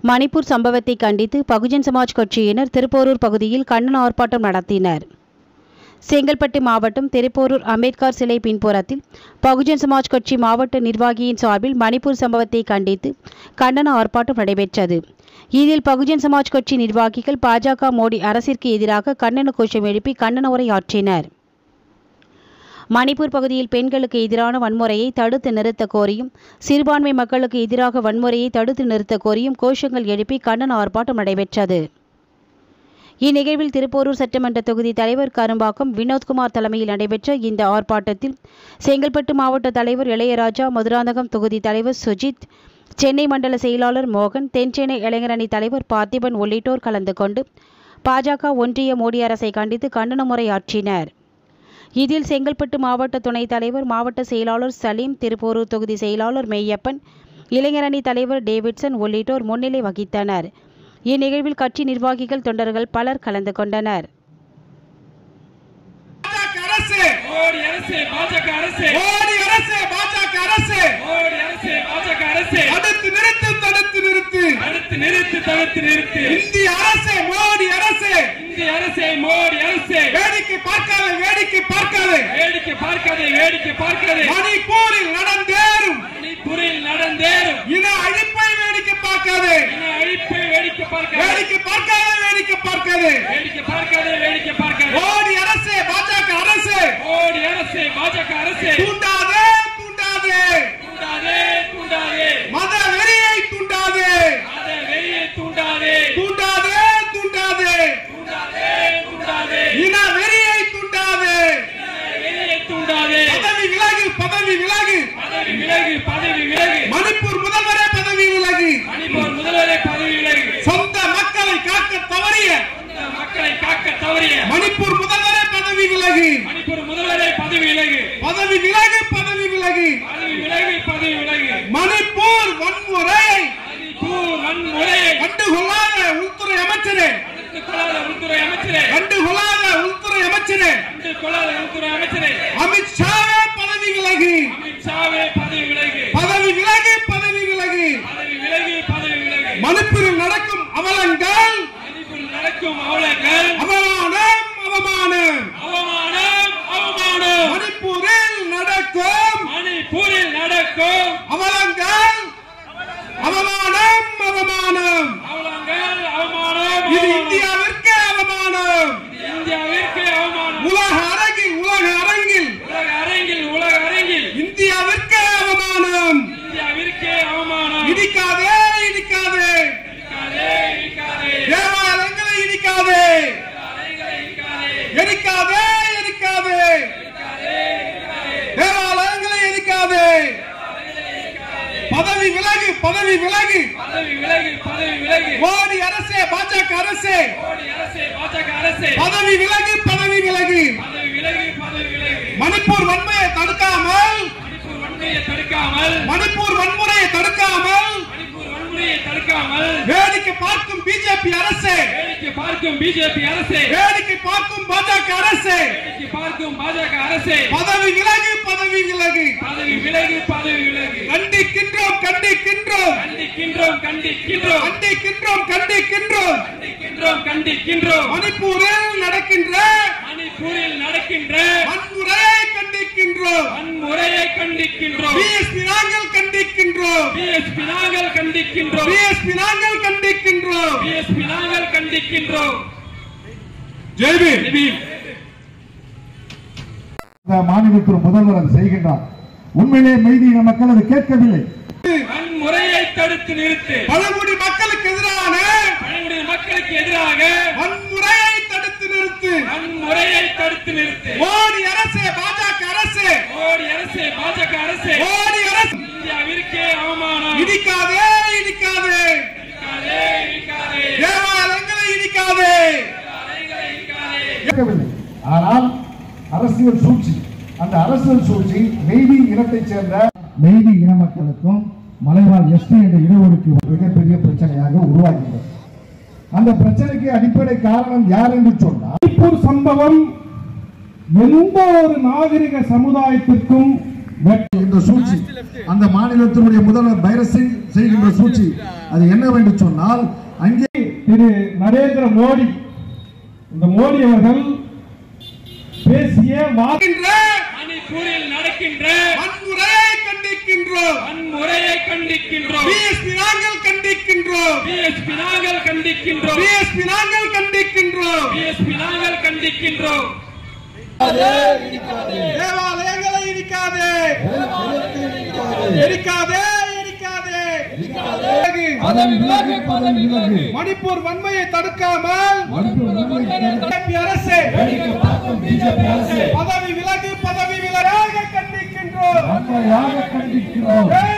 மணிப்பூர் சம்பவத்தை கண்டித்து பகுஜன் சமாஜ் கட்சியினர் திருப்போரூர் பகுதியில் கண்டன ஆர்ப்பாட்டம் நடத்தினர் செங்கல்பட்டு மாவட்டம் திருப்போரூர் அம்பேத்கர் சிலை பின்புறத்தில் பகுஜன் சமாஜ் கட்சி மாவட்ட நிர்வாகியின் சார்பில் மணிப்பூர் சம்பவத்தை கண்டித்து கண்டன ஆர்ப்பாட்டம் நடைபெற்றது இதில் பகுஜன் சமாஜ் கட்சி நிர்வாகிகள் பாஜக மோடி அரசிற்கு எதிராக கண்டன கோஷம் எழுப்பி கண்டன உரை ஆற்றினர் மணிப்பூர் பகுதியில் பெண்களுக்கு எதிரான வன்முறையை தடுத்து நிறுத்த கோரியும் சிறுபான்மை மக்களுக்கு எதிராக வன்முறையை தடுத்து நிறுத்த கோரியும் கோஷங்கள் எழுப்பி கண்டன ஆர்ப்பாட்டம் நடைபெற்றது இந்நிகழ்வில் திருப்போரூர் சட்டமன்ற தொகுதி தலைவர் கரும்பாக்கம் வினோத்குமார் தலைமையில் நடைபெற்ற இந்த ஆர்ப்பாட்டத்தில் செங்கல்பட்டு மாவட்ட தலைவர் இளையராஜா மதுராந்தகம் தொகுதி தலைவர் சுஜித் சென்னை மண்டல செயலாளர் மோகன் தென்சென்னை இளைஞரணி தலைவர் பார்த்திபன் உள்ளிட்டோர் கலந்து கொண்டு பாஜக ஒன்றிய மோடி அரசை கண்டித்து கண்டன உரையாற்றினர் இதில் செங்கல்பட்டு மாவட்ட துணைத் தலைவர் மாவட்ட செயலாளர் சலீம் திருப்போரூர் தொகுதி செயலாளர் மெய்யப்பன் இளைஞரணி தலைவர் டேவிட்சன் உள்ளிட்டோர் முன்னிலை வகித்தனர் இந்நிகழ்வில் கட்சி நிர்வாகிகள் தொண்டர்கள் பலர் கலந்து கொண்டனர் பாஜக அரசு மோடி அரசு பாஜக அரசு மோடி அரசு பாஜக அரசு மோடி அரசு பாஜக அரசு தடுத்து நிறுத்து தடுத்து நிறுத்து தடுத்து நிறுத்து தடுத்து நிறுத்து இந்திய அரசு மோடி அரசு இந்திய அரசு மோடி அரசு வேடிக்கை பார்க்காத வேடிக்கை பார்க்காத வேடிக்கை பார்க்காதே வேடிக்கை பார்க்காதே மணிப்பூரில் நடந்தேறும் மணிப்பூரில் நடந்தேறும் இன அழிப்பை வேடிக்கை பார்க்காத இன அழிப்பை வேடிக்கை பார்க்காதே வேடிக்கை பார்க்காத வேடிக்கை பார்க்காத வேடிக்கை பார்க்காதே வேடிக்கை பார்க்காதே மோடி அரசு பாஜக அரசு மோடி அரசு பாஜக அரசு தூண்டாதே தூண்டாதே தூண்டாதே தூண்டாதே மத வெறியை தூண்டாதே அத வெறியை தூண்டாதே தூண்டாதே தூண்டாதே தூண்டாதே தூண்டாதே இன வெறியை தூண்டாதே வெறியை தூண்டாதே பதவி விலகு பதவி விலகு பதவி விலகு பதவி விலகு மணிப்பூர் முதல்வரே பதவி விலகு மணிப்பூர் முதல்வரை பதவி விலகு சொந்த மக்களை காக்க தவறிய இந்த மக்களை காக்க தவறிய மணிப்பூர் முதல்வரே பதவி விலகு மணிப்பூர் முதல்வரை பதவி விலகு பதவி விலகு பதவி விலகு பதவி விலகு பதவி விலகு மணிப்பூர் வன்முறையை மணிப்பூர் வன்முறையை கண்டுகொள்ளாத உள்துறை அமைச்சரே கண்டு கொள்ளாத உள்துறை அமைச்சரே கண்டுகொள்ளாத உள்துறை அமைச்சரே கண்டு கொள்ளாத உள்துறை அமைச்சரே அமித்ஷாவே பதவி விலகு அமித்ஷாவே பதவி விலகு பதவி விலகு பதவி விலகு பதவி விலகு பதவி விலகு மணிப்பூரில் நடக்கும் அவலங்கள் மணிப்பூரில் நடக்கும் அவலங்கள் அவமானம் அவமானம் அவமானம் அவமானம் மணிப்பூரில் நடக்கும் மணிப்பூரில் நடக்கும் அவலங்கள் அவமானம் அவமானம் அவலங்கள் அவமானம் இது அவமானம். இந்தியாவிற்கு அவமானம் இந்தியாவிற்கு அவமானம் உலக அரங்கில் உலக அரங்கில் உலக அரங்கில் உலக அரங்கில் இந்தியாவிற்கு அவமானம் இந்தியாவிற்கே அவமானம் இடிக்காதே இடிக்காதே இருக்காதே இருக்காதே தேவாலயங்களை இடிக்காதே அரங்களை இருக்காதே எரிக்காதே எரிக்காதே தேவாலயங்களை எரிக்காதே பதவி விலகு பதவி விலகு பதவி விலகு பதவி விலகு மோடி அரசே பாஜக அரசே மோடி அரசே பாஜக அரசே பதவி விலகு பதவி விலகு பதவி விலகு பதவி விலகு மணிப்பூர் வன்மையை தடுக்காமல் மணிப்பூர் வன்முறையை தடுக்காமல் மணிப்பூர் வன்முறையை தடுக்காமல் மணிப்பூர் வன்முறையை தடுக்காமல் வேடிக்கை பார்க்கும் பிஜேபி அரசே வேடிக்கை பார்க்கும் பிஜேபி அரசே வேடிக்கை பார்க்கும் பாஜக அரசே வேடிக்கை பார்க்கும் பாஜக அரசே பதவி விலகு பதவி விலகு பதவி விலகு பதவி விலகு கண்டிக்கின்றோம் கண்டிக்கின்றோம் கண்டிக்கின்றோம் கண்டிக்கின்றோம் கண்டிக்கின்றோம் கண்டிக்கின்றோம் கண்டிக்கின்றோம் கண்டிக்கின்றோம் மணிப்பூரில் நடக்கின்ற மணிப்பூரில் நடக்கின்ற வன்முறையை கண்டிக்கின்றோம் வன்முறையை கண்டிக்கின்றோம் பிஎஸ்பி நாங்கள் கண்டிக்கின்றோம் பிஎஸ்பி நாங்கள் கண்டிக்கின்றோம் பிஎஸ்பி நாங்கள் கண்டிக்கின்றோம் பிஎஸ்பி நாங்கள் கண்டிக்கின்றோம் ஜெய்பீம் ஜெய்பீம். இந்த மாநிலத்தின் முதல்வர் அதை செய்கின்றார் உண்மையிலே மெய்தியின மக்கள் அதை கேட்கவில்லை வன்முறையை தடுத்து நிறுத்து பழங்குடி மக்களுக்கு எதிரான பழங்குடியின மக்களுக்கு எதிராக வன்முறையை தடுத்து நிறுத்து வன்முறையை தடுத்து நிறுத்து மோடி அரசே பாஜக அரசே மோடி அரசு பாஜக அரசு மோடி அரசு இந்தியாவிற்கே அவமானம் இடிக்காதே இடிக்காதே இருக்காதே இருக்காதே தேவாலயங்களை இடிக்காதே அறைகளை இருக்காதே கேட்கவில்லை ஆனால் அரசியல் சூழ்ச்சி அந்த அரசியல் சூழ்ச்சி மெய்தி இனத்தைச் சேர்ந்த மெய்தி இன மக்களுக்கும் மலைவாழ் எஸ்டி என்ற இடஒதுக்கீடு மிகப்பெரிய பிரச்சனையாக உருவாகின்றது அந்த பிரச்சனைக்கு அடிப்படை காரணம் யார் என்று சொன்னால் மணிப்பூர் சம்பவம் எந்த ஒரு நாகரிக சமுதாயத்திற்கும் இந்த சூழ்ச்சி அந்த மாநிலத்தினுடைய முதல்வர் பைரஸ் சிங் செய்கின்ற சூழ்ச்சி அது என்னவென்று சொன்னால் அங்கே திரு நரேந்திர மோடி இந்த மோடி அவர்கள் பேசிய வாக்கு மணிப்பூரில் நடக்கின்ற வன்முறையை கண்டிக்கின்றோம் வன்முறையை கண்டிக்கின்றோம் பிஎஸ்பி நாங்கள் கண்டிக்கின்றோம் பிஎஸ்பி நாங்கள் கண்டிக்கின்றோம் பிஎஸ்பி நாங்கள் கண்டிக்கின்றோம் பிஎஸ்பி நாங்கள் கண்டிக்கின்றோம் தேவாலயங்களை இடிக்காதே இடிக்காதே இடிக்காதே பதவி விலகு பதவி விலகு மணிப்பூர் வன்மையை தடுக்காமல் மணிப்பூர் வன்முறை பிஜேபி அரசு பதவி விலகு பதவி விலகாக கண்டிக்கின்றோம் வன்முறையாக கண்டிக்கிறோம் தேவ